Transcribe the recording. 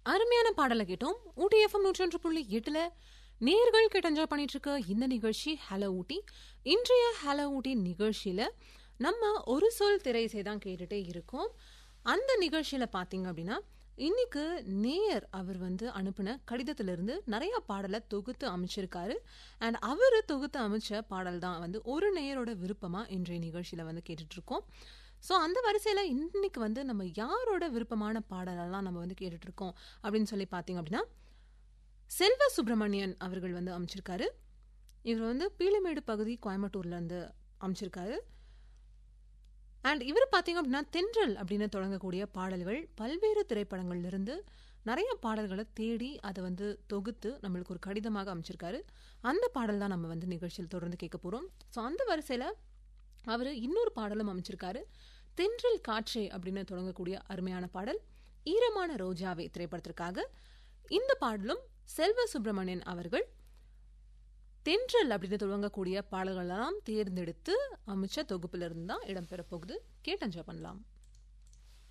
அருமையான பாடலை கேட்டோம் ஊட்டி எஃப்எம் நூற்றொன்று புள்ளி எட்டுல நேர்கள் கேட்டு என்ஜாய் பண்ணிட்டு இருக்க இந்த நிகழ்ச்சி ஹலோ ஊட்டி இன்றைய ஹலோ ஊட்டி நிகழ்ச்சியில நம்ம ஒரு சொல் திரைசை தான் கேட்டுட்டே இருக்கோம் அந்த நிகழ்ச்சியில பாத்தீங்க அப்படின்னா இன்னைக்கு நேயர் அவர் வந்து அனுப்பின கடிதத்திலிருந்து நிறைய பாடலை தொகுத்து அமைச்சிருக்காரு அண்ட் அவர் தொகுத்து அமைச்ச பாடல் தான் வந்து ஒரு நேயரோட விருப்பமா இன்றைய நிகழ்ச்சியில வந்து கேட்டுட்டு இருக்கோம் ஸோ அந்த வரிசையில் இன்னைக்கு வந்து நம்ம யாரோட விருப்பமான பாடலெல்லாம் நம்ம வந்து கேட்டுட்டு இருக்கோம் அப்படின்னு சொல்லி பார்த்தீங்க அப்படின்னா செல்வ சுப்பிரமணியன் அவர்கள் வந்து அமைச்சிருக்காரு இவர் வந்து பீளிமேடு பகுதி கோயம்புத்தூர்ல இருந்து அமைச்சிருக்காரு அண்ட் இவர் பார்த்தீங்க அப்படின்னா தென்றல் அப்படின்னு தொடங்கக்கூடிய பாடல்கள் பல்வேறு திரைப்படங்கள்ல இருந்து நிறைய பாடல்களை தேடி அதை வந்து தொகுத்து நம்மளுக்கு ஒரு கடிதமாக அமைச்சிருக்காரு அந்த பாடல் தான் நம்ம வந்து நிகழ்ச்சியில் தொடர்ந்து கேட்க போகிறோம் ஸோ அந்த வரிசையில் அவர் இன்னொரு பாடலும் அமைச்சிருக்காரு தென்றல் காற்றே அப்படின்னு தொடங்கக்கூடிய அருமையான பாடல் ஈரமான ரோஜாவே திரைப்படத்திற்காக இந்த பாடலும் செல்வ சுப்பிரமணியன் அவர்கள் தென்றல் அப்படின்னு துவங்கக்கூடிய பாடல்களெல்லாம் தேர்ந்தெடுத்து அமைச்ச தொகுப்பிலிருந்து தான் இடம்பெற போகுது கேட்டு என்ஜாய் பண்ணலாம்